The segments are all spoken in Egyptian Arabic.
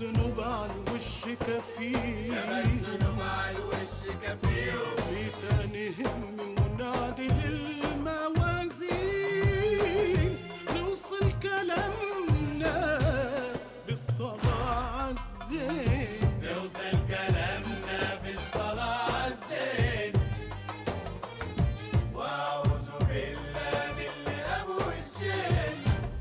الذنوب على الوش كفيل الذنوب على الوش كفيل تاني هم ونعدل الموازين نوصل كلامنا بالصلاة عالزين نوصل كلامنا بالصلاة عالزين وأعوذ بالله من اللي أبو الشين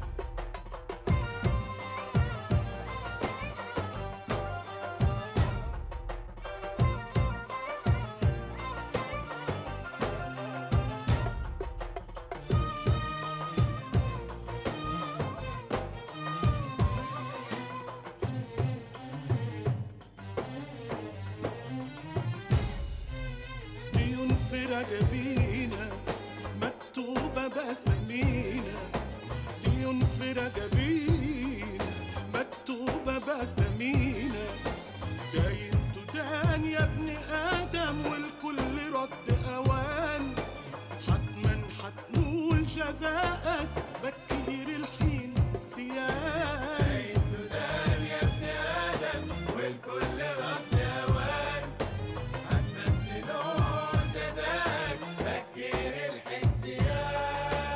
ديون في رجبينا مكتوبة بسمينا ديون في رجبينا مكتوبة بسمينا داين تدان يا ابن آدم والكل رد أوان حتما حتنول جزاءك بكير الحين سيان تدان يا ابن آدم والكل رد أوان حتما تنول جزاك بكير الحنسيان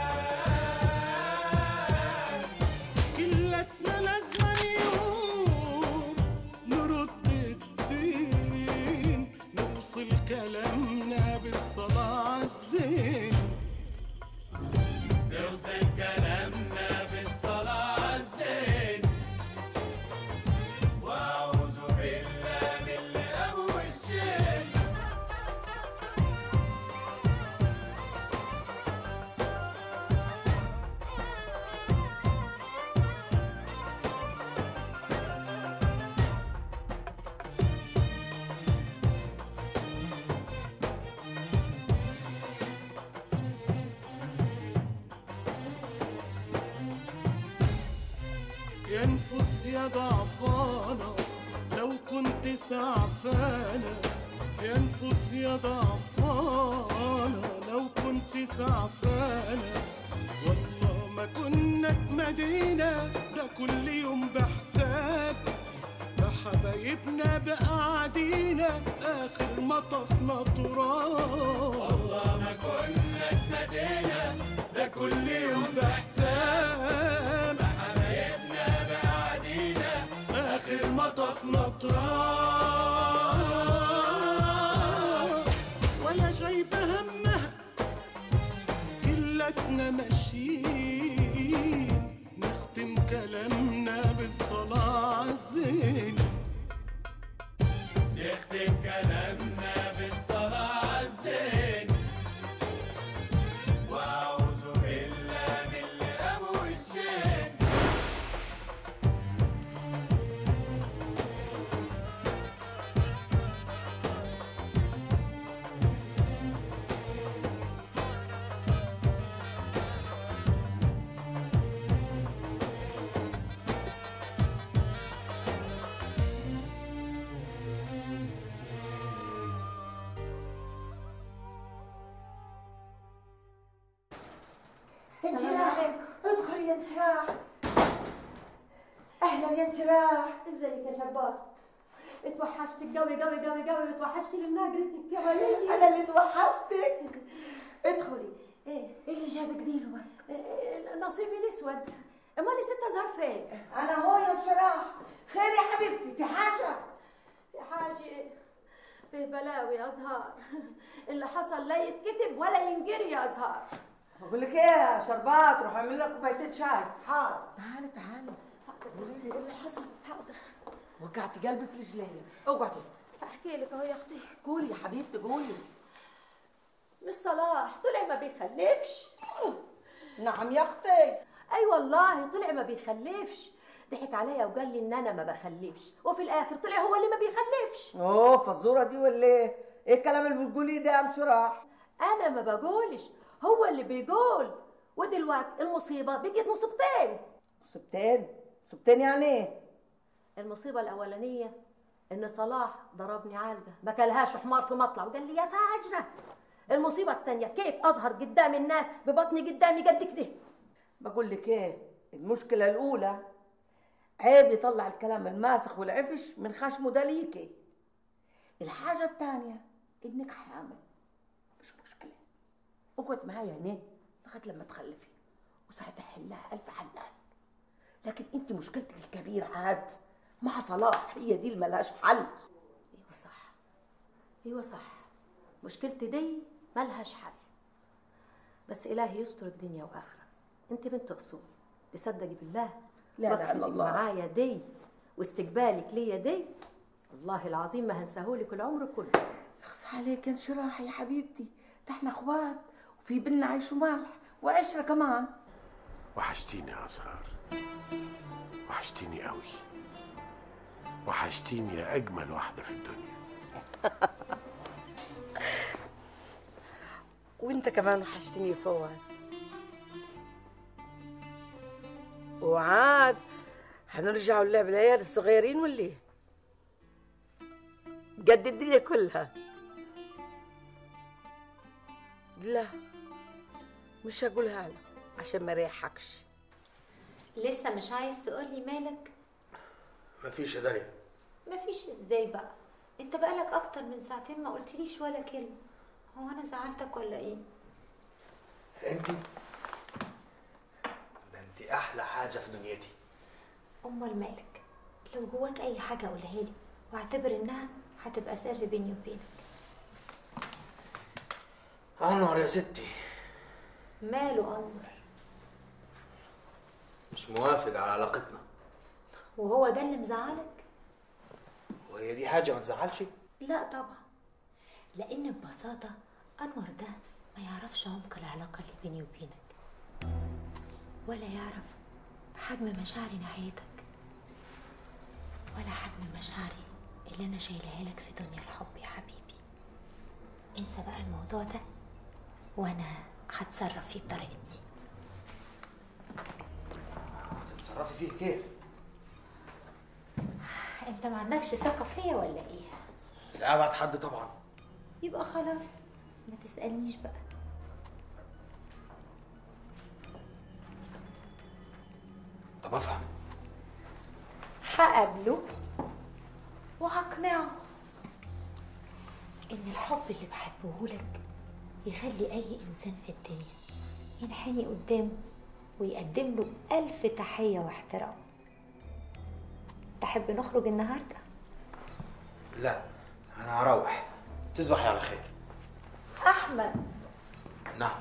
كلتنا لازم يوم نرد الدين نوصل كلامنا بالصلاة عالزين نوصل كلامنا بالصلاة عالزين وأعوذ بالله من اللي أبو الشين يا نفوس يا ضعفانة لو كنت سعفانة يا نفوس يا ضعفانة لو كنت سعفانة والله ما كنا اتمدينا ده كل يوم بحساب بحبايبنا بقعدينا آخر مطفنا تراب والله ما كنا اتمدينا ده كل يوم بحساب حبايبنا بعدينا آخر مطفنا تراب ولا جايبة همها كلتنا ماشيين نختم كلامنا بالصلاة عالزين نختم كلامنا بالصلاة عالزين وأعوذ بالله من اللي أبو الشين انشراح ادخل يا انشراح اهلا يا انشراح ازيك يا شباب اتوحشتك قوي قوي قوي قوي وتوحشتي لمناقرتك يا وليدي انا اللي توحشتك ادخلي ايه ايه اللي جابك دي الوقت إيه، نصيبي الاسود امال ست ازهر فين انا هو يا انشراح خير يا حبيبتي في حاجه في حاجه فيه بلاوي يا ازهار اللي حصل لا يتكتب ولا ينجري يا ازهار بقول لك ايه يا شربات روح اعمل لك كوبايتين شاي حاضر تعالي تعالي قولي لي ايه اللي حصل حاضر وقعت قلبي في رجلي اقعدي احكي لك اهو يا اختي قولي يا حبيبتي قولي مش صلاح طلع ما بيخلفش نعم يا اختي اي والله طلع ما بيخلفش ضحك عليا وقال لي ان انا ما بخلفش وفي الاخر طلع هو اللي ما بيخلفش اوه فزوره دي ولا ايه ايه الكلام اللي بتقوليه ده يا ام شراح انا ما بقولش هو اللي بيقول ودلوقتي المصيبه بقت مصيبتين مصيبتين مصيبتين يعني ايه المصيبه الاولانيه ان صلاح ضربني علقه ما كلهاش حمار في مطلع وقال لي يا فاجره المصيبه الثانيه كيف اظهر قدام الناس ببطني قدامي قد كده بقول لك ايه المشكله الاولى عيب يطلع الكلام الماسخ والعفش من خشمه ده ليكي الحاجة التانية انك حامل مش مشكلة اقعد معايا هنا لغاية لما تخلفي وساعتها حلها ألف حلال لكن انت مشكلتك الكبيرة عاد مع صلاح هي دي اللي ملهاش حل ايوه صح ايوه صح مشكلتي دي ملهاش حل بس الهي يسترك دنيا واخره انت بنت اصول تصدقي بالله لا إله إلا وقفتك الله. معايا دي واستقبالك ليا دي والله العظيم ما هنساهولك العمر كله اخص عليك يا انشراح يا حبيبتي ده احنا اخوات وفي بينا عيش وملح وعشرة كمان وحشتيني يا أزهار وحشتيني قوي وحشتيني يا أجمل واحدة في الدنيا وانت كمان وحشتني يا فواز وعاد هنرجعوا اللعب العيال الصغيرين ولا ايه؟ قد الدنيا كلها لا مش هقولها لك عشان ما ريحكش لسه مش عايز تقولي مالك مفيش يا داليا مفيش ازاي بقى انت بقالك اكتر من ساعتين ما قلتليش ولا كلمه هو انا زعلتك ولا ايه انت ده انت احلى حاجه في دنيتي امال مالك لو جواك اي حاجه قولها لي واعتبر انها هتبقى سر بيني وبينك انور يا ستي ماله انور مش موافق على علاقتنا وهو ده اللي مزعلك وهي دي حاجه ما تزعلش لا طبعا لان ببساطه انور ده ما يعرفش عمق العلاقه اللي بيني وبينك ولا يعرف حجم مشاعري ناحيتك ولا حجم مشاعري اللي انا شايلها لك في دنيا الحب يا حبيبي انسى بقى الموضوع ده وانا هتصرف فيه بطريقتي هتتصرفي فيه كيف انت ما عندكش ثقه فيا ولا ايه لأبعد حد طبعا يبقى خلاص ما تسالنيش بقى طب افهم هقابله وهقنعه ان الحب اللي بحبه لك يخلي اي انسان في الدنيا ينحني قدامه ويقدم له الف تحيه واحترام تحب نخرج النهارده لا انا هروح تصبحي على خير احمد نعم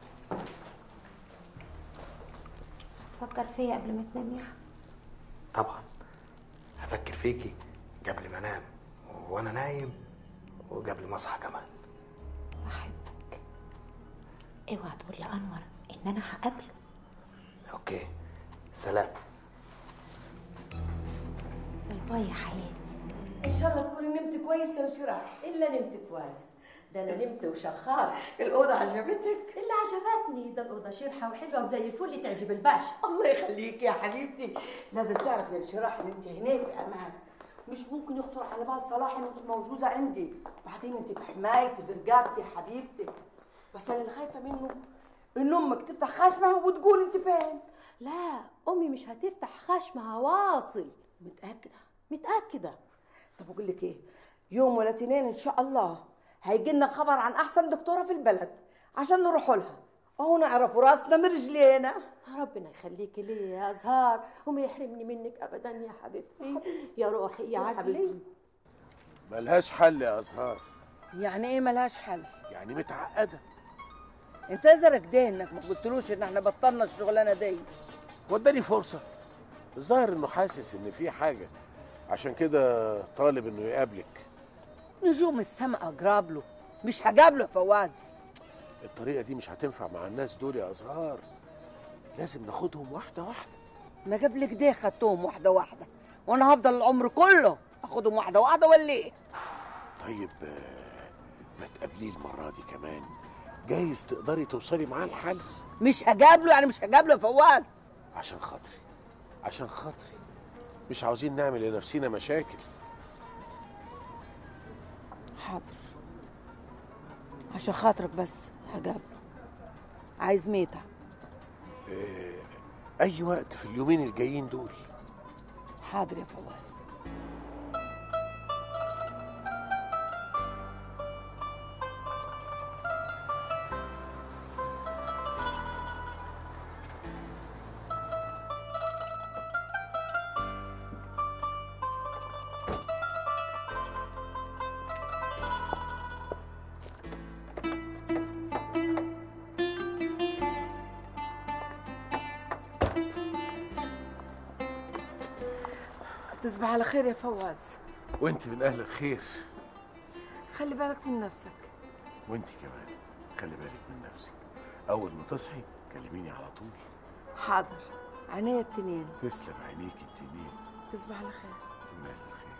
تفكر فيا قبل ما تنام يا احمد طبعا هفكر فيكي قبل ما انام وانا نايم وقبل ما اصحى كمان بحبك اوعى تقول لانور ان انا هقابله اوكي سلام باي باي يا حياتي ان شاء الله تكوني نمت كويس يا انشراح الا نمت كويس ده انا نمت وشخرت الاوضه عجبتك اللي عجبتني ده الاوضه شرحه وحلوه وزي الفل تعجب الباشا الله يخليك يا حبيبتي لازم تعرف يا انشراح ان انت هناك في امان مش ممكن يخطر على بال صلاح ان انت موجوده عندي بعدين انت في حمايتي في رقابتي يا حبيبتي بس انا اللي خايفه منه ان امك تفتح خشمها وتقول انت فين لا امي مش هتفتح خشمها واصل متاكده متاكده طب اقول لك ايه يوم ولا اتنين ان شاء الله هيجي لنا خبر عن احسن دكتوره في البلد عشان نروح لها اهو نعرف راسنا من رجلينا ربنا يخليكي لي يا ازهار وما يحرمني منك ابدا يا حبيبتي يا روحي يا عقلي ملهاش حل يا أزهار يعني ايه ملهاش حل يعني متعقدة انت ازرك ده انك ما قلتلوش ان احنا بطلنا الشغلانه دي واداني فرصة الظاهر إنه حاسس إن في حاجة عشان كده طالب إنه يقابلك نجوم السماء اقرب له مش هقابله فواز الطريقة دي مش هتنفع مع الناس دول يا أزهار لازم ناخدهم واحدة واحدة ما قبل كده خدتهم واحده واحده وانا هفضل العمر كله اخدهم واحده واحده ولا ايه طيب آه، ما تقابليه المرة دي كمان جايز تقدري توصلي معاه الحل مش هقابله يعني مش هقابله يا فواز عشان خاطري عشان خاطري مش عاوزين نعمل لنفسنا مشاكل حاضر عشان خاطرك بس هقابله عايز ميتة أي وقت في اليومين الجايين دول حاضر يا فواز تصبح على خير يا فواز وانت من اهل الخير خلي بالك من نفسك وانت كمان خلي بالك من نفسك اول ما تصحي كلميني على طول حاضر عينيا التنين تسلم عينيك التنين تصبح على خير انت من اهل الخير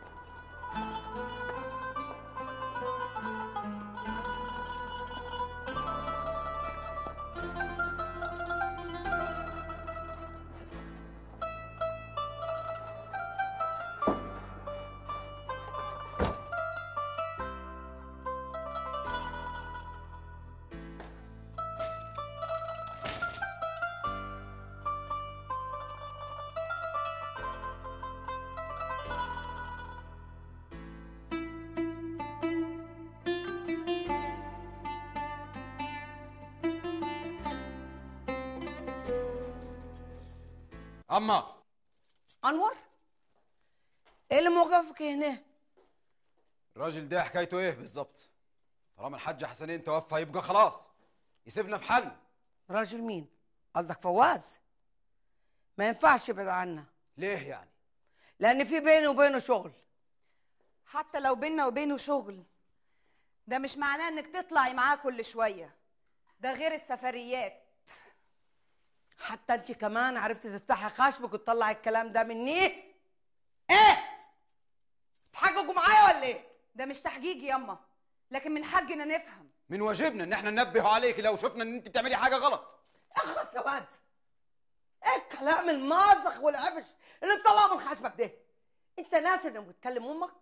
اما انور ايه اللي موقفك هنا الراجل ده حكايته ايه بالظبط طالما الحاج حسنين توفى يبقى خلاص يسيبنا في حل راجل مين قصدك فواز ما ينفعش يبعد عنا ليه يعني لان في بيني وبينه شغل حتى لو بينا وبينه شغل ده مش معناه انك تطلعي معاه كل شويه ده غير السفريات حتى انت كمان عرفتي تفتحي خشمك وتطلعي الكلام ده مني ايه تحققوا معايا ولا ايه ده مش تحجيج ياما لكن من حقنا نفهم من واجبنا ان احنا ننبه عليك لو شفنا ان انت بتعملي حاجه غلط اخرس يا واد ايه الكلام المازخ والعفش اللي طلع من خشمك ده انت ناسي انك بتكلم امك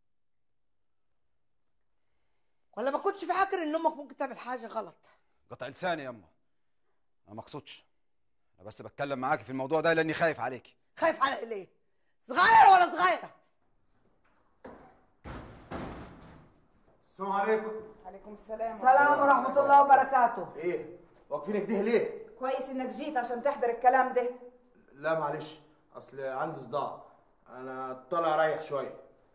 ولا ما كنتش فاكر ان امك ممكن تعمل حاجه غلط قطع لساني يا اما انا ما اقصدش انا بس بتكلم معاكي في الموضوع ده لاني خايف عليكي خايف على ليه صغير ولا صغيره السلام عليكم عليكم السلام سلام ورحمه الله وبركاته ايه واقفين كده ليه كويس انك جيت عشان تحضر الكلام ده لا معلش اصل عندي صداع انا طالع اريح شويه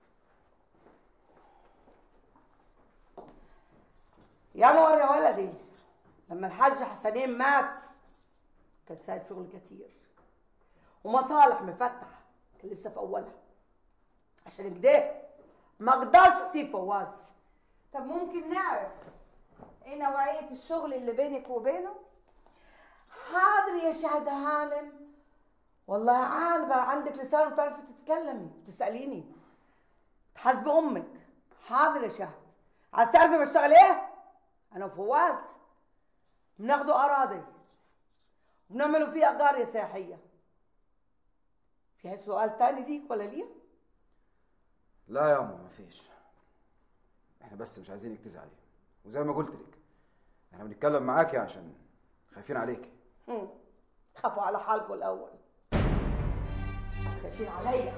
يا نور يا ولدي لما الحاج حسنين مات كان سايب شغل كتير ومصالح مفتح كان لسه في اولها عشان كده ما اقدرش اسيب فواز طب ممكن نعرف ايه نوعيه الشغل اللي بينك وبينه حاضر يا شهد هانم والله عال بقى عندك لسان وتعرفي تتكلمي تسأليني تحاسبي امك حاضر يا شهد عايز تعرفي بشتغل ايه انا وفواز بناخدوا اراضي وبنعملوا فيها قرية سياحية فيها سؤال تاني ليك ولا ليه؟ لا يا اما ما فيش احنا بس مش عايزينك تزعلي وزي ما قلت لك احنا بنتكلم معاكي عشان خايفين عليكي هم، خافوا على حالكم الاول خايفين عليا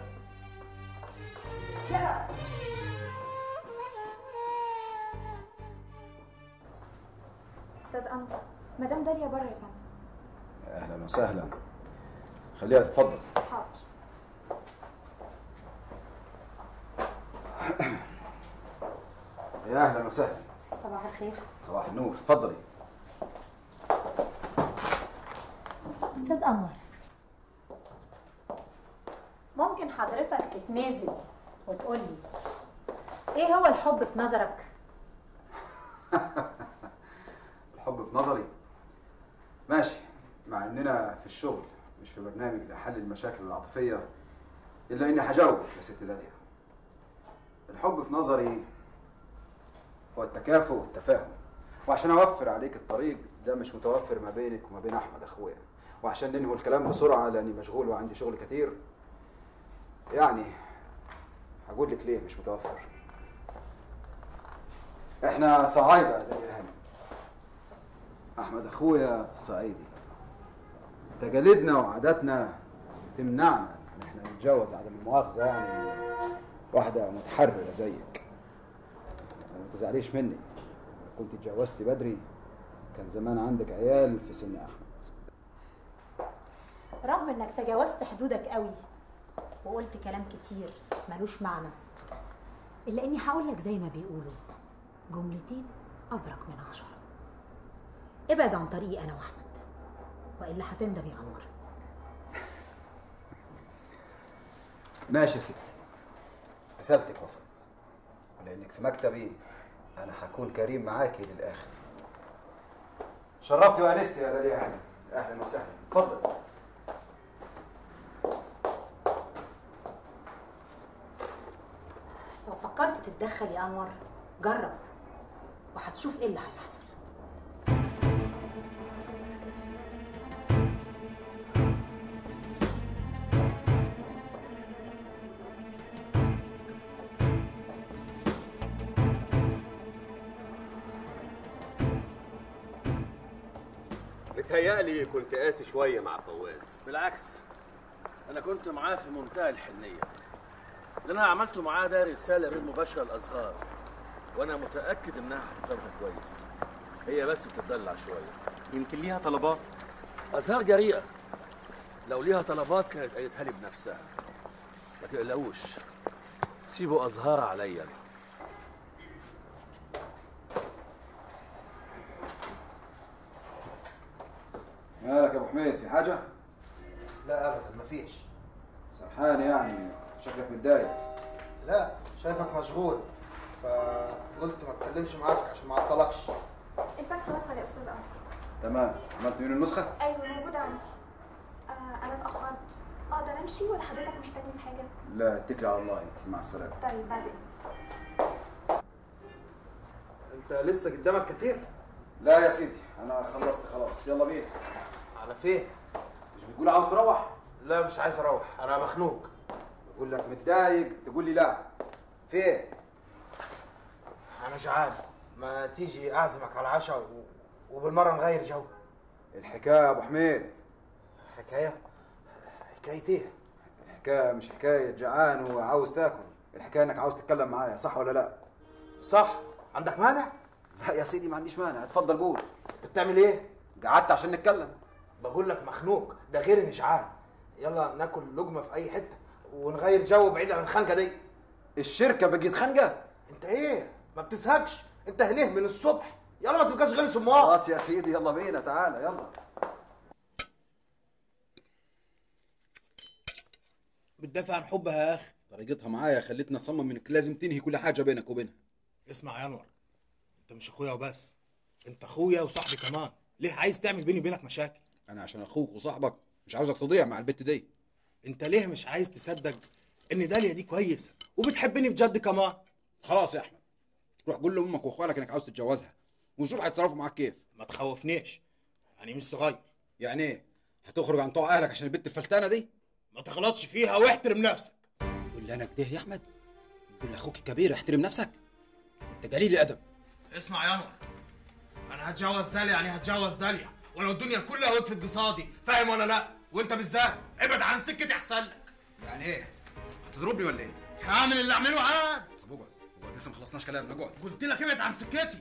يلا استاذ انور مدام داليا بره يا فندم اهلا وسهلا خليها تتفضل حاضر يا اهلا وسهلا صباح الخير صباح النور اتفضلي استاذ انور ممكن حضرتك تتنازل وتقولي ايه هو الحب في نظرك الحب في نظري ماشي مع اننا في الشغل مش في برنامج لحل المشاكل العاطفيه الا اني هجاوبك يا ست داليا الحب في نظري هو التكافؤ والتفاهم وعشان اوفر عليك الطريق ده مش متوفر ما بينك وما بين احمد اخويا وعشان ننهي الكلام بسرعه لاني مشغول وعندي شغل كتير يعني هقول لك ليه مش متوفر احنا صعايده يا داليا هانم احمد اخويا صعيدي تقاليدنا وعاداتنا تمنعنا ان احنا نتجوز عدم المؤاخذه يعني واحده متحرره زيك ما تزعليش مني لو كنت اتجوزتي بدري كان زمان عندك عيال في سن احمد رغم انك تجاوزت حدودك قوي وقلت كلام كتير ملوش معنى الا اني هقول لك زي ما بيقولوا جملتين ابرك من عشرة ابعد عن طريقي انا واحمد والا هتندم يا انور ماشي يا ستي رسالتك وصلت ولانك في مكتبي انا هكون كريم معاكي للاخر شرفتي وانستي يا داليا هاني اهلا وسهلا اتفضل لو فكرت تتدخل يا انور جرب وهتشوف ايه اللي هيحصل متهيألي كنت قاسي شوية مع فواز بالعكس انا كنت معاه في منتهى الحنيه اللي انا عملته معاه ده رساله غير مباشره للازهار وانا متاكد انها هتفهمها كويس هي بس بتدلع شويه يمكن ليها طلبات ازهار جريئه لو ليها طلبات كانت قالتها لي بنفسها ما تقلقوش سيبوا ازهار عليا أنا. مالك يا ابو حميد في حاجه لا ابدا مفيش سرحان يعني شكلك متضايق لا شايفك مشغول فقلت ما اتكلمش معاك عشان ما اعطلكش الفاكس وصل يا استاذ انور تمام عملت منه النسخه ايوه موجود عندي آه انا اتاخرت اقدر امشي ولا حضرتك محتاجني في حاجه لا اتكل على الله انت مع السلامه طيب بعد اذنك انت لسه قدامك كتير لا يا سيدي انا خلصت خلاص يلا بينا على فين مش بتقول عاوز تروح لا مش عايز اروح انا مخنوق بقول لك متضايق تقول لي لا فين انا جعان ما تيجي اعزمك على العشاء و... وبالمره نغير جو الحكايه يا ابو حميد حكايه حكايه ايه الحكايه مش حكايه جعان وعاوز تاكل الحكايه انك عاوز تتكلم معايا صح ولا لا صح عندك مانع لا يا سيدي ما عنديش مانع اتفضل قول انت بتعمل ايه قعدت عشان نتكلم بقول لك مخنوق ده غير اني جعان يلا ناكل لقمه في اي حته ونغير جو بعيد عن الخنقه دي الشركه بقت خنقه انت ايه ما بتزهقش انت هنيه من الصبح يلا ما تبقاش غير سماق خلاص يا سيدي يلا بينا تعالى يلا بتدافع عن حبها يا اخي طريقتها معايا خلتني اصمم انك لازم تنهي كل حاجه بينك وبينها اسمع يا انور انت مش اخويا وبس انت اخويا وصاحبي كمان ليه عايز تعمل بيني وبينك مشاكل انا عشان اخوك وصاحبك مش عاوزك تضيع مع البت دي انت ليه مش عايز تصدق ان داليا دي كويسه وبتحبني بجد كمان خلاص يا احمد روح قول لامك واخوالك انك عاوز تتجوزها ونشوف هيتصرفوا معاك كيف ما تخوفنيش يعني مش صغير يعني ايه هتخرج عن طوع اهلك عشان البت الفلتانه دي ما تغلطش فيها واحترم نفسك قول لي انا كده يا احمد قول لاخوك الكبير احترم نفسك انت قليل الادب اسمع يا انور انا هتجوز داليا يعني هتجوز داليا ولو الدنيا كلها وقفت قصادي فاهم ولا لا وانت بالذات ابعد عن سكتي احسن لك يعني ايه هتضربني ولا ايه هعمل اللي اعمله عاد طب اقعد اقعد لسه ما خلصناش كلام اقعد قلت لك ابعد عن سكتي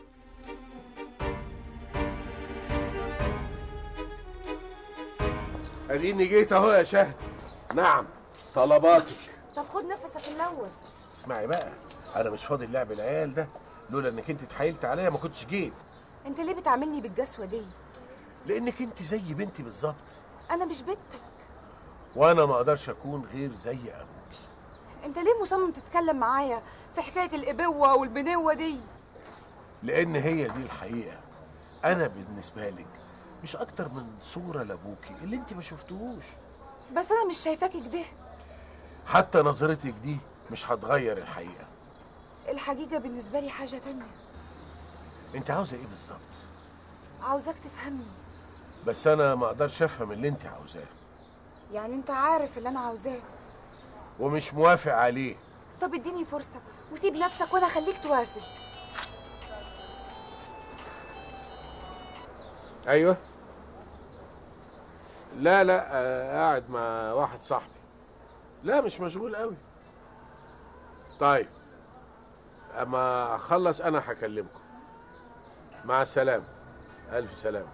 اديني جيت اهو يا شهد نعم طلباتك طب خد نفسك الاول اسمعي بقى انا مش فاضي لعب العيال ده لولا انك انت اتحايلت عليا ما كنتش جيت انت ليه بتعاملني بالجسوه دي لانك انت زي بنتي بالظبط انا مش بنتك وانا ما اقدرش اكون غير زي ابوك انت ليه مصمم تتكلم معايا في حكايه الابوه والبنوه دي لان هي دي الحقيقه انا بالنسبه لك مش اكتر من صوره لابوكي اللي انت ما شفتوش بس انا مش شايفاك كده حتى نظرتك دي مش هتغير الحقيقه الحقيقه بالنسبه لي حاجه تانية انت عاوزه ايه بالظبط عاوزاك تفهمني بس انا ما اقدرش افهم اللي انت عاوزاه يعني انت عارف اللي انا عاوزاه ومش موافق عليه طب اديني فرصه وسيب نفسك وانا اخليك توافق ايوه لا لا آه، قاعد مع واحد صاحبي لا مش مشغول قوي طيب اما اخلص انا هكلمكم مع السلامه الف سلامه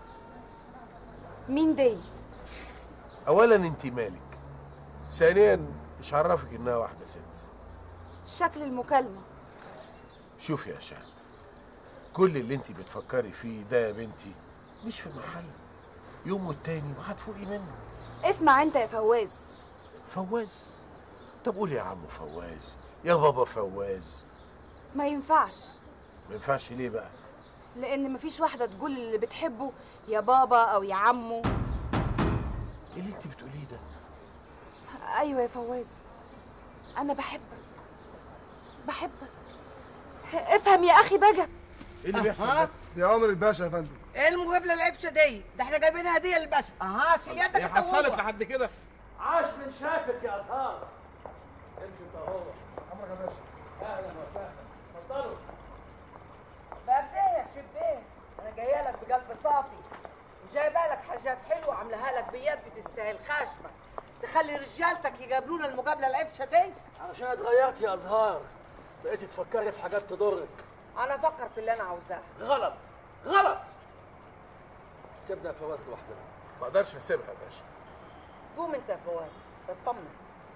مين دي اولا انت مالك ثانيا مش عرفك انها واحده ست شكل المكالمة شوفي يا شهد كل اللي انت بتفكري فيه ده يا بنتي مش في محله يوم والتاني وهتفوقي منه اسمع انت يا فواز فواز طب قول يا عم فواز يا بابا فواز ما ينفعش ما ينفعش ليه بقى لان مفيش واحدة تقول اللي بتحبه يا بابا او يا عمو ايه اللي انت بتقوليه ده ايوه يا فواز انا بحبك بحبك افهم يا اخي بقى ايه اللي بيحصل ده دي عمر الباشا يا فندم ايه المقابله العفشه دي ده احنا جايبين هديه للباشا اها شيلتك هي حصلت لحد كده عاش من شافك يا ازهار امشي انت هو عمرك يا باشا اهلا وسهلا اتفضلوا مبدئيا يا شبيه انا جايه لك بقلب صافي وجايبه لك حاجات حلوه عاملاها لك بيد تستاهل خشمك تخلي رجالتك يقابلونا المقابله العفشه دي عشان اتغيرت يا ازهار بقيتي تفكري في حاجات تضرك انا افكر في اللي انا عاوزاه غلط غلط سيبنا فواز لوحدنا ما اقدرش اسيبها يا باشا قوم انت يا فواز اطمن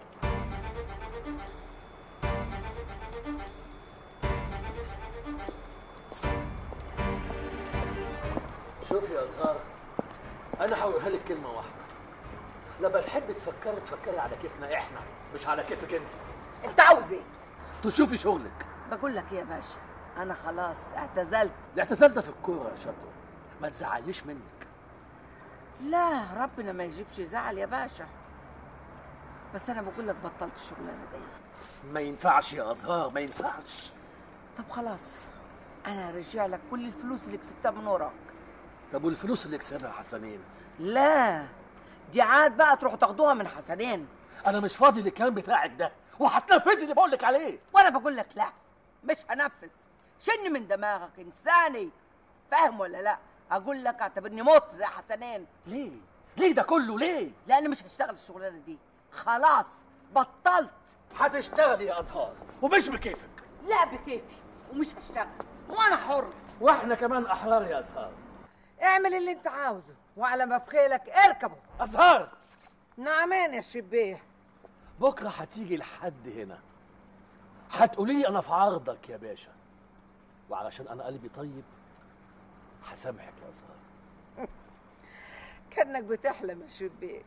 شوف يا ازهار انا هقولها لك كلمه واحده لما تحبي تفكري تفكري على كيفنا احنا مش على كيفك انت انت عاوز ايه تشوفي شغلك بقول لك يا باشا انا خلاص اعتزلت الاعتزال ده في الكوره يا شاطر ما تزعليش منك لا ربنا ما يجيبش زعل يا باشا بس انا بقول لك بطلت الشغلانه دي ما ينفعش يا ازهار ما ينفعش طب خلاص انا هرجع لك كل الفلوس اللي كسبتها من وراك طب والفلوس اللي كسبها حسنين لا دي عاد بقى تروحوا تاخدوها من حسنين انا مش فاضي للكلام بتاعك ده وهتنفذي اللي بقول لك عليه وانا بقول لك لا مش هنفذ شن من دماغك انساني فاهم ولا لا اقول لك اعتبرني موت زي حسنين ليه ليه ده كله ليه لان مش هشتغل الشغلانه دي خلاص بطلت هتشتغلي يا ازهار ومش بكيفك لا بكيفي ومش هشتغل وانا حر واحنا كمان احرار يا ازهار اعمل اللي انت عاوزه وعلى ما بخيلك اركبه ازهار نعمين يا شبيه بكره هتيجي لحد هنا هتقولي لي انا في عرضك يا باشا وعلشان انا قلبي طيب هسامحك يا ازهار كانك بتحلم يا شبيه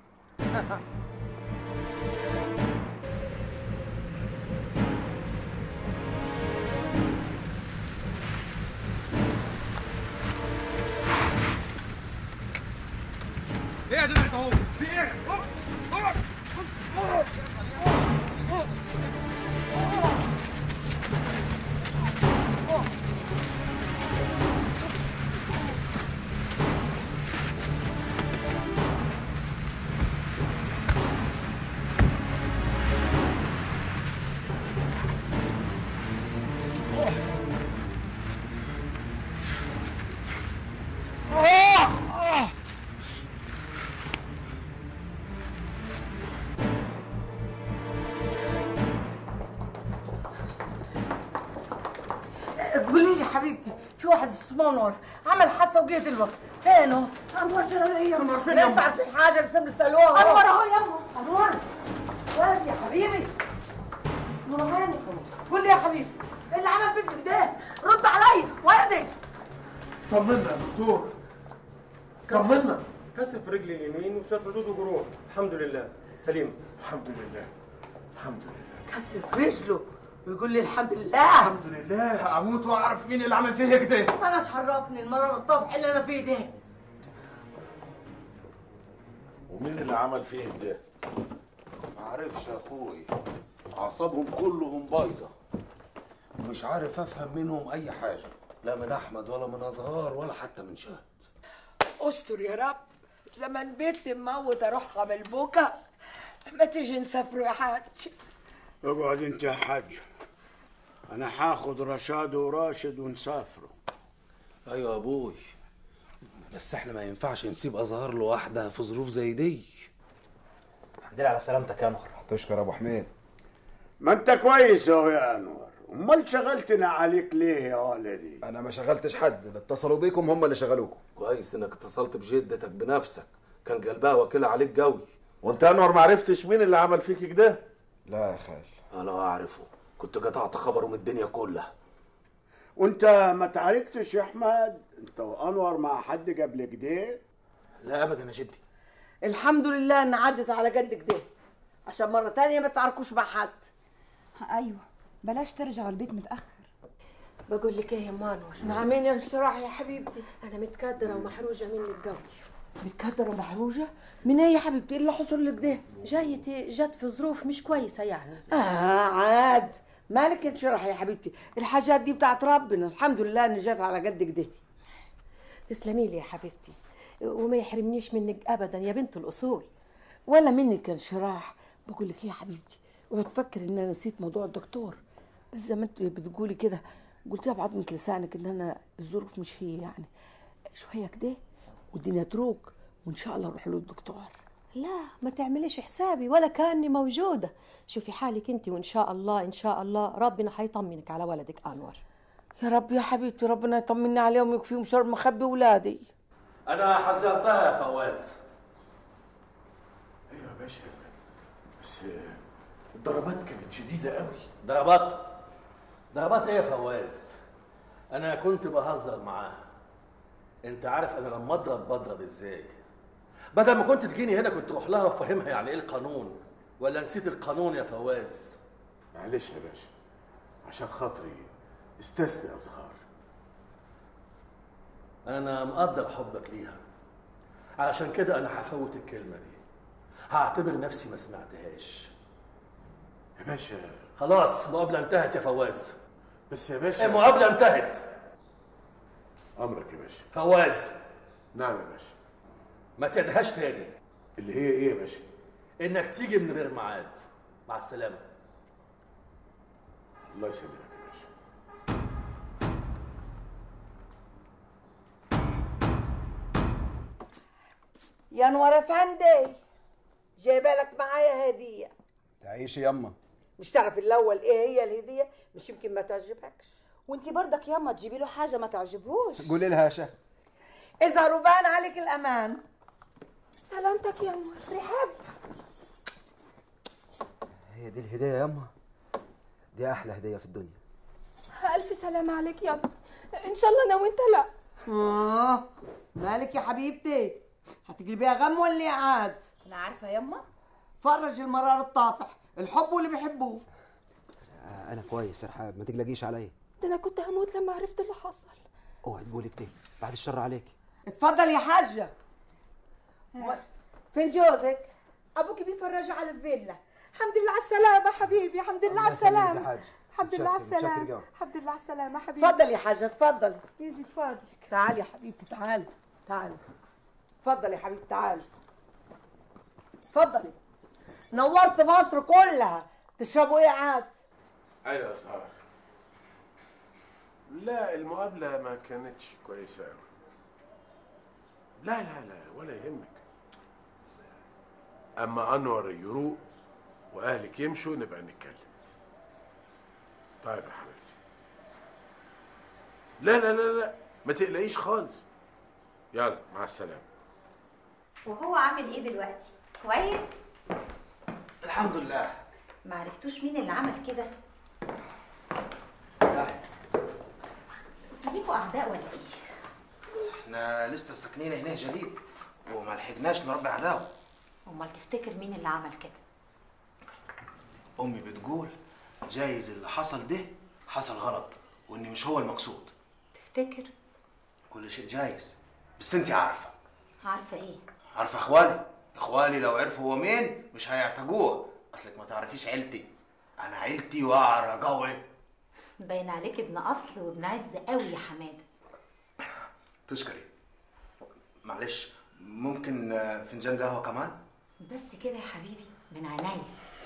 ايه يا جدع انت هو في ايه قولي لي حبيبتي في واحد اسمه نور عمل حادثه وجه دلوقتي فينه؟ انور جرى انور فين يا في حاجه لازم نسالوها انور اهو يما انور ولد يا حبيبي نور هاني قول لي يا حبيبي ايه اللي عمل فيك كده؟ رد عليا ولدي طمنا يا دكتور طمنا كسر في رجلي اليمين وشويه ردود وجروح الحمد لله سليم الحمد لله الحمد لله كسر في رجله ويقول لي الحمد لله الحمد لله اموت واعرف مين اللي عمل فيا كده ما اناش عرفني المرار الطفح اللي انا فيه ده ومين اللي عمل فيه ده معرفش يا اخوي اعصابهم كلهم بايظه مش عارف افهم منهم اي حاجه لا من احمد ولا من ازهار ولا حتى من شهد استر يا رب زمان بنت مموت اروحها من البكا ما تيجي نسافروا يا حاج اقعد انت يا حاج انا هاخد رشاد وراشد ونسافروا ايوه يا ابوي بس احنا ما ينفعش نسيب ازهار لوحدها في ظروف زي دي الحمد لله على سلامتك يا نهر تشكر ابو حميد ما انت كويس اهو يا انور امال شغلتنا عليك ليه يا ولدي انا ما شغلتش حد اللي اتصلوا بيكم هم اللي شغلوكم كويس انك اتصلت بجدتك بنفسك كان قلبها وكيلة عليك جوي وانت انور ما عرفتش مين اللي عمل فيك كده لا يا خال انا اعرفه كنت قطعت خبره من الدنيا كلها وانت ما تعاركتش يا احمد انت وانور مع حد قبل كده لا ابدا يا جدي الحمد لله ان عدت على جد كده عشان مره تانية ما تعاركوش مع حد ايوه بلاش ترجعوا البيت متاخر بقول لك ايه يا مانور نعمين يا انشراح يا حبيبتي انا متكدره ومحروجه منك قوي متكدره ومحروجه من ايه يا حبيبتي ايه اللي حصل لك ده جايتي جت في ظروف مش كويسه يعني اه عاد مالك انشرح يا حبيبتي الحاجات دي بتاعت ربنا الحمد لله ان جت على قد كده تسلمي لي يا حبيبتي وما يحرمنيش منك ابدا يا بنت الاصول ولا منك انشراح بقول لك ايه يا حبيبتي اوعي تفكر ان انا نسيت موضوع الدكتور بس زي ما انت بتقولي كده قلتيها بعضمة لسانك ان انا الظروف مش هي يعني شويه كده والدنيا تروق وان شاء الله اروح له الدكتور لا ما تعمليش حسابي ولا كاني موجوده شوفي حالك انت وان شاء الله ان شاء الله ربنا هيطمنك على ولدك انور يا رب يا حبيبتي ربنا يطمني عليهم ويكفيهم شر مخبي ولادي انا حذرتها يا فواز ايوه يا باشا بس الضربات كانت شديده قوي ضربات ضربات ايه يا فواز انا كنت بهزر معاها انت عارف انا لما اضرب بضرب ازاي بدل ما كنت تجيني هنا كنت اروح لها وافهمها يعني ايه القانون ولا نسيت القانون يا فواز معلش يا باشا عشان خاطري استثني ازهار انا مقدر حبك ليها علشان كده انا هفوت الكلمه دي هعتبر نفسي ما سمعتهاش يا باشا خلاص المقابله انتهت يا فواز بس يا باشا المقابله انتهت امرك يا باشا فواز نعم يا باشا ما تعدهاش تاني اللي هي ايه يا باشا انك تيجي من غير ميعاد مع السلامه الله يسلمك يا باشا يا انور افندي جايبه لك معايا هديه تعيشي يما مش تعرف الاول ايه هي الهديه مش يمكن ما تعجبكش وانتي برضك ياما تجيبي له حاجه ما تعجبهوش قولي لها يا شهد اظهر وبان عليك الامان سلامتك يا ام رحاب هي دي الهدية ياما دي أحلى هدية في الدنيا الف سلامه عليك يا ابني ان شاء الله انا وانت لا اه مالك يا حبيبتي هتقلبيها غم ولا عاد انا عارفه ياما فرج المرار الطافح الحب واللي بيحبوه آه، أنا كويس يا رحاب ما تقلقيش عليا ده انا كنت هموت لما عرفت اللي حصل اوعي تقولي كده بعد الشر عليك اتفضل يا حاجه و- فين جوزك ابوك بيفرج على الفيلا الحمد لله على السلامه حبيبي الحمد لله على السلامه الحمد لله على السلامه الحمد لله على السلامه حبيبي اتفضل يا حاجه اتفضل يزي اتفضل تعالي يا حبيبتي تعالي تعالي اتفضل يا حبيبتي تعالي اتفضلي نورت مصر كلها تشربوا ايه عاد ايوه يا سهر لا المقابله ما كانتش كويسه قوي لا لا لا ولا يهمك اما انور يروق واهلك يمشوا نبقى نتكلم طيب يا حبيبتي لا لا لا لا ما تقلقيش خالص يلا مع السلامه وهو عامل ايه دلوقتي كويس الحمد لله ما عرفتوش مين اللي عمل كده لا انتوا ليكوا اعداء ولا ايه احنا لسه ساكنين هنا جديد وما لحقناش نربي عداوه امال تفتكر مين اللي عمل كده امي بتقول جايز اللي حصل ده حصل غلط وان مش هو المقصود تفتكر كل شيء جايز بس انت عارفه عارفه ايه عارفه اخوالي اخوالي لو عرفوا هو مين مش هيعتقوه اصلك ما تعرفيش عيلتي انا عيلتي واعره قوي باين عليك ابن اصل وابن عز قوي يا حماده تشكري معلش ممكن آه، فنجان قهوه كمان بس كده يا حبيبي من عينيا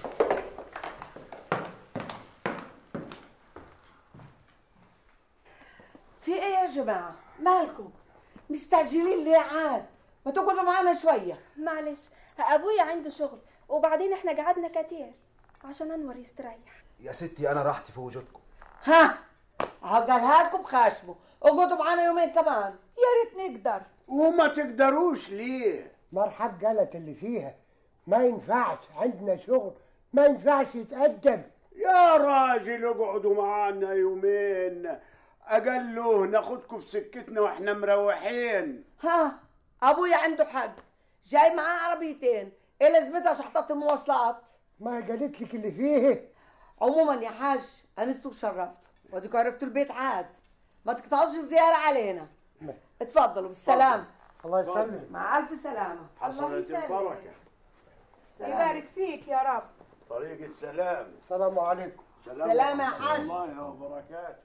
في ايه يا جماعه مالكم مستعجلين ليه عاد ما تقعدوا معانا شويه معلش ابويا عنده شغل وبعدين احنا قعدنا كتير عشان انور يستريح يا ستي انا راحتي في وجودكم ها اهو قالها لكم خشمه اقعدوا معانا يومين كمان يا ريت نقدر وما تقدروش ليه مرحب قالت اللي فيها ما ينفعش عندنا شغل ما ينفعش يتقدم يا راجل اقعدوا معانا يومين اقله ناخدكم في سكتنا واحنا مروحين ها ابويا عنده حق جاي معاه عربيتين ايه لازمتها شحطات المواصلات ما قالت لك اللي فيه عموما يا حاج انستوا وشرفتوا واديكوا عرفتوا البيت عاد ما تقطعوش الزياره علينا اتفضلوا بالسلامه الله يسلمك مع الف سلامه حصلت البركه يبارك فيك يا رب طريق السلام السلام عليكم سلام يا حاج. الله وبركاته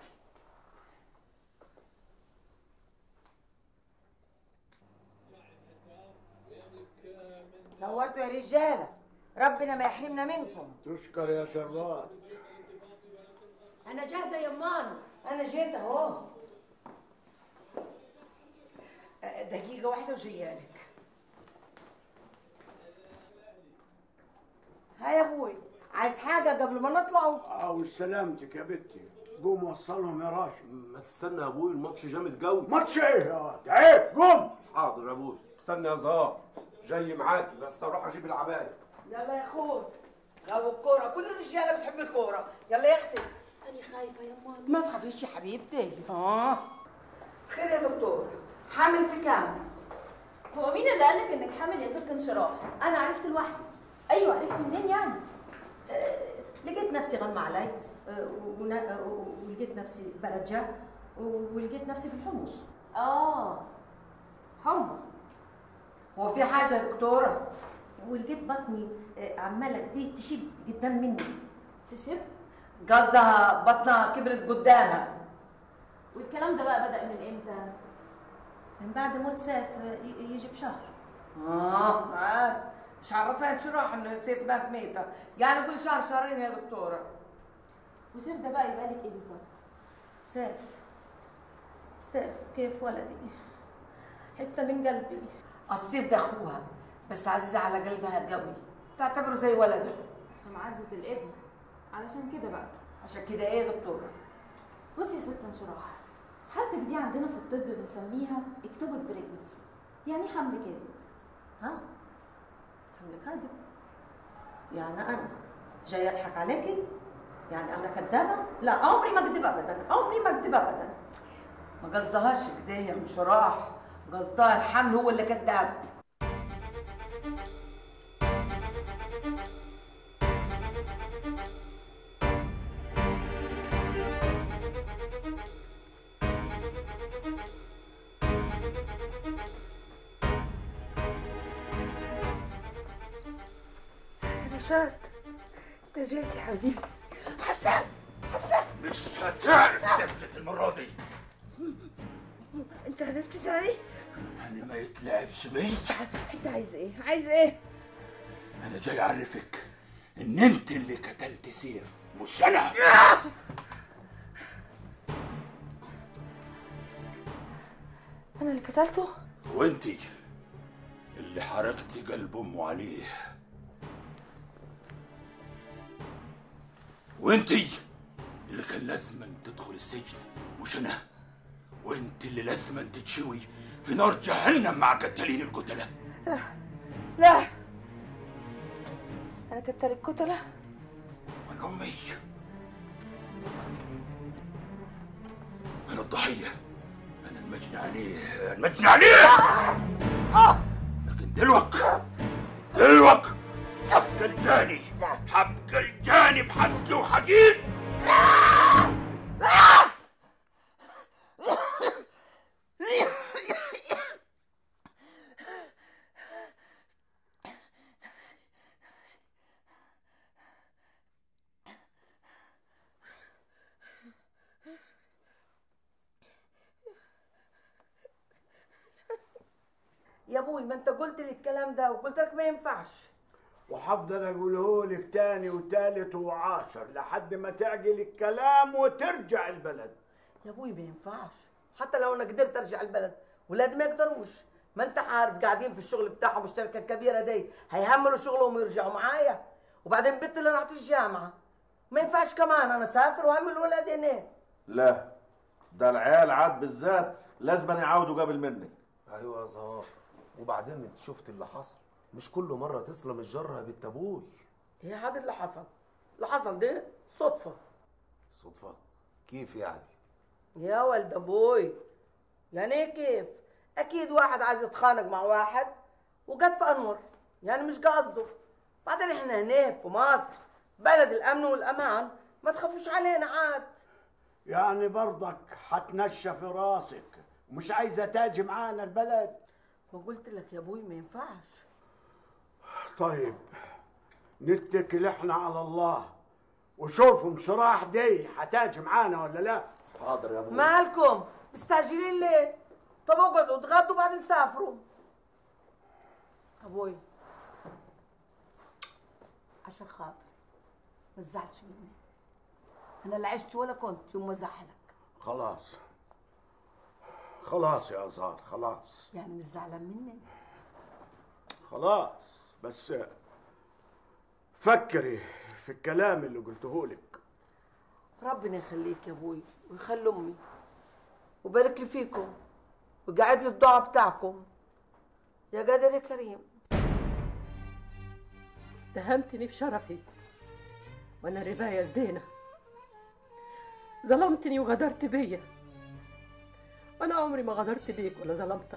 نورتوا يا رجاله ربنا ما يحرمنا منكم تشكر يا شربات انا جاهزه يا مان انا جيت اهو أه، دقيقه واحده وجيالك ها يا ابوي عايز حاجه قبل ما نطلعوا عاوز سلامتك يا بنتي قوم وصلهم يا راشد ما تستنى يا ابوي الماتش جامد قوي ماتش ايه يا واد عيب قوم حاضر يا ابوي استنى يا زهار جاي معاكي بس اروح اجيب العبايه يلا يا اخوي غاوي الكوره كل الرجاله بتحب الكوره يلا يا اختي انا خايفه يا ماما ما تخافيش يا حبيبتي ها خير يا دكتور حامل في كام هو مين اللي قالك انك حامل يا ست انشراح؟ انا عرفت لوحدي ايوه عرفتي منين يعني؟ لقيت نفسي غمى علي آه، ونا- آه، ولقيت نفسي برجع ولقيت نفسي في الحمص اه حمص هو في حاجه يا دكتوره ولقيت بطني آه، عماله كده تشب قدام مني تشب قصدها بطنها كبرت قدامها والكلام ده بقى بدأ من امتى؟ من بعد موت سيف آه، ي- يجي بشهر اه عاد مش عرفها انشراح انه سيف مات ميته يعني كل شهر شهرين يا دكتوره وسيف ده بقى يبقى لك ايه بالظبط؟ سيف سيف كيف ولدي حته من قلبي الصيف ده اخوها بس عزيزه على قلبها قوي تعتبره زي ولدها في معزة الابن علشان كده بقى عشان كده ايه يا دكتوره بصي يا ست انشراح حالتك دي عندنا في الطب بنسميها اكتوبك بريجنسي يعني حمل كاذب ها حمل كاذب يعني انا جاي اضحك عليكي يعني انا كدابه لا عمري ما اكذب ابدا عمري ما اكذب ابدا ما قصدهاش كده يا انشراح قصدها الحمل هو اللي كذاب رشاد انت جيت يا حبيبي حسن حسن مش هتعرف تفلت المره دي انت عرفت تاني انا ما يتلعبش بي انت عايز ايه عايز ايه انا جاي اعرفك ان انت اللي قتلت سيف مش انا انا اللي قتلته وانتي اللي حرقتي قلب امه عليه وانتي اللي كان لازما تدخل السجن مش انا وانت اللي لازما تتشوي في نار جهنم مع قتالين القتله لا لا انا قتلت الكتله انا امي انا الضحيه انا المجني عليه المجني عليه لكن دلوك دلوك حبك الجاني حبك الجاني بحد وحديد يا ابوي ما انت قلت لي الكلام ده وقلت لك ما ينفعش وهفضل اقوله لك تاني وتالت وعاشر لحد ما تعقل الكلام وترجع البلد يا ابوي ما ينفعش حتى لو انا قدرت ارجع البلد ولادي ما يقدروش ما انت عارف قاعدين في الشغل بتاعهم الشركه الكبيره دي هيهملوا شغلهم ويرجعوا معايا وبعدين البنت اللي راحت الجامعه ما ينفعش كمان انا اسافر وهمل الولد هنا لا ده العيال عاد بالذات لازم يعاودوا قبل مني ايوه يا زهار وبعدين انت شفت اللي حصل مش كل مره تسلم الجره يا بنت ابوي هي هذا اللي حصل اللي حصل ده صدفه صدفه كيف يعني يا ولد ابوي يعني ايه كيف اكيد واحد عايز يتخانق مع واحد وجت في انور يعني مش قصده بعدين احنا هنا في مصر بلد الامن والامان ما تخافوش علينا عاد يعني برضك حتنشى في راسك ومش عايزه تاجي معانا البلد ما قلت لك يا ابوي ما ينفعش طيب نتكل احنا على الله وشوفوا انشراح دي حتاجي معانا ولا لا حاضر يا ابوي مالكم مستعجلين ليه طب اقعدوا اتغدوا بعدين سافروا ابوي عشان خاطري ما تزعلش مني انا لا عشت ولا كنت يوم ما زعلك خلاص خلاص يا ازهار خلاص يعني مش زعلان مني خلاص بس فكري في الكلام اللي قلته لك ربنا يخليك يا ابوي ويخلي امي وبارك لي فيكم وقاعد لي الدعاء بتاعكم يا قادر يا كريم اتهمتني في شرفي وانا رباية الزينة ظلمتني وغدرت بيا وانا عمري ما غدرت بيك ولا ظلمتك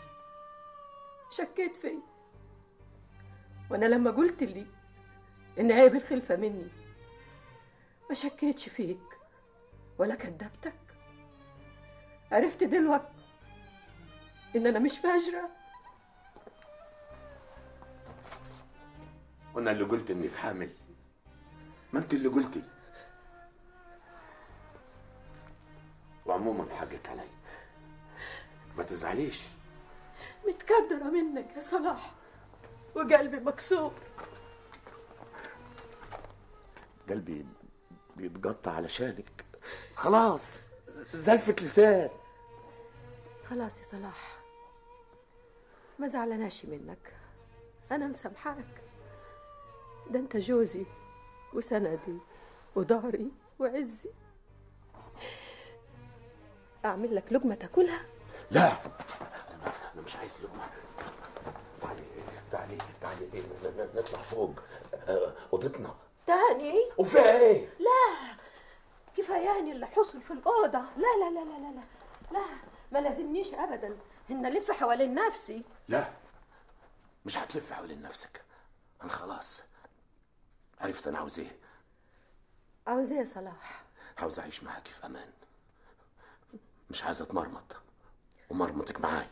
شكيت فيا وانا لما قلت لي ان عيب الخلفة مني ما شكيتش فيك ولا كدبتك عرفت دلوقتي ان انا مش فاجره وانا اللي قلت انك حامل ما انت اللي قلتي وعموما حقك علي ما تزعليش متكدرة منك يا صلاح وقلبي مكسور قلبي بيتقطع علشانك خلاص زلفة لسان خلاص يا صلاح ما زعلناش منك انا مسامحاك ده انت جوزي وسندي وضهري وعزي اعمل لك لقمه تاكلها لا انا مش عايز لقمه تعالي تعالي تعالي إيه، ن- ن- نطلع فوق آه، اوضتنا تاني وفيها ايه لا كفاياني اللي حصل في الأوضة لا لا لا لا لا لا لا ما لازمنيش أبدا إن ألف حوالين نفسي لا مش هتلف حوالين نفسك انا خلاص عرفت انا عاوز ايه عاوز إيه يا صلاح عاوز اعيش معاكي في امان مش عايز اتمرمط ومرمطك معاي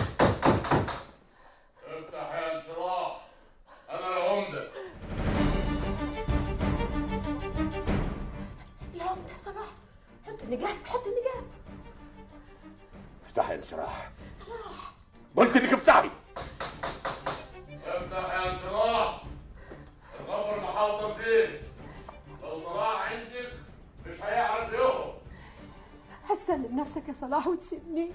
افتح يا انشراح انا العمده لا يا صلاح حط النجاب حط النجاب افتحي يا انشراح قلت لك افتحي افتح يا انشراح الغفر محاوطه البيت لو صلاح عندك مش هيعرف يهرب هتسلم نفسك يا صلاح وتسيبني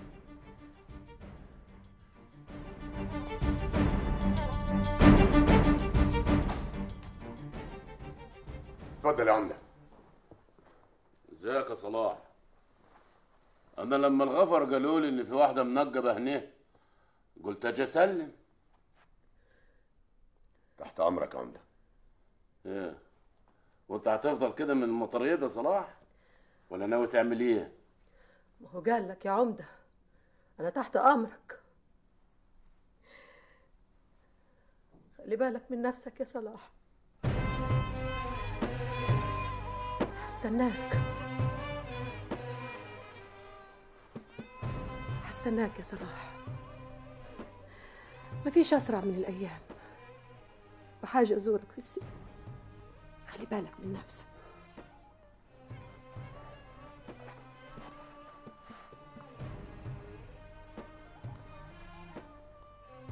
اتفضل يا عمده ازيك يا صلاح انا لما الغفر قالوا لي ان في واحده منجبه هنا قلت اجي اسلم تحت امرك يا عمده ايه وانت هتفضل كده من المطريه ده صلاح ولا ناوي تعمل ايه ما هو قال لك يا عمدة أنا تحت أمرك خلي بالك من نفسك يا صلاح هستناك هستناك يا صلاح مفيش أسرع من الأيام وحاجة أزورك في السجن خلي بالك من نفسك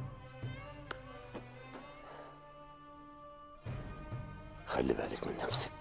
خلي بالك من نفسك